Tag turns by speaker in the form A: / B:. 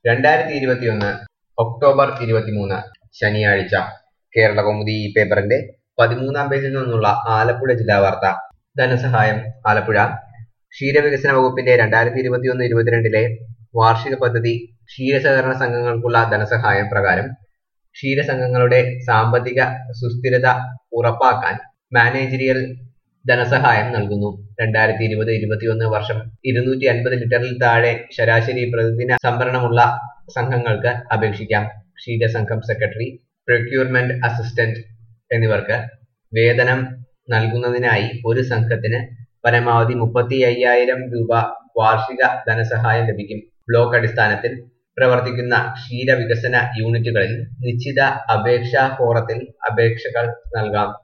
A: രണ്ടായിരത്തി ഇരുപത്തിയൊന്ന് ഒക്ടോബർ ഇരുപത്തിമൂന്ന് ശനിയാഴ്ച കേരളകൗമുദി ഈ പേപ്പറിന്റെ പതിമൂന്നാം പേജിൽ നിന്നുള്ള ആലപ്പുഴ ജില്ലാ വാർത്ത ധനസഹായം ആലപ്പുഴ ക്ഷീരവികസന വകുപ്പിന്റെ രണ്ടായിരത്തി ഇരുപത്തിയൊന്ന് ഇരുപത്തിരണ്ടിലെ വാർഷിക പദ്ധതി ക്ഷീരസഹകരണ സംഘങ്ങൾക്കുള്ള ധനസഹായം പ്രകാരം ക്ഷീരസംഘങ്ങളുടെ സാമ്പത്തിക സുസ്ഥിരത ഉറപ്പാക്കാൻ മാനേജരിയൽ ധനസഹായം നൽകുന്നു രണ്ടായിരത്തി ഇരുപത് ഇരുപത്തിയൊന്ന് വർഷം ഇരുന്നൂറ്റി അൻപത് ലിറ്ററിൽ താഴെ ശരാശരി പ്രതിദിന സംഭരണമുള്ള സംഘങ്ങൾക്ക് അപേക്ഷിക്കാം ക്ഷീരസംഘം സെക്രട്ടറി പ്രൊക്യൂർമെന്റ് അസിസ്റ്റന്റ് എന്നിവർക്ക് വേതനം നൽകുന്നതിനായി ഒരു സംഘത്തിന് പരമാവധി മുപ്പത്തി അയ്യായിരം രൂപ വാർഷിക ധനസഹായം ലഭിക്കും ബ്ലോക്ക് അടിസ്ഥാനത്തിൽ പ്രവർത്തിക്കുന്ന ക്ഷീരവികസന യൂണിറ്റുകളിൽ നിശ്ചിത അപേക്ഷാ ഫോറത്തിൽ അപേക്ഷകൾ നൽകാം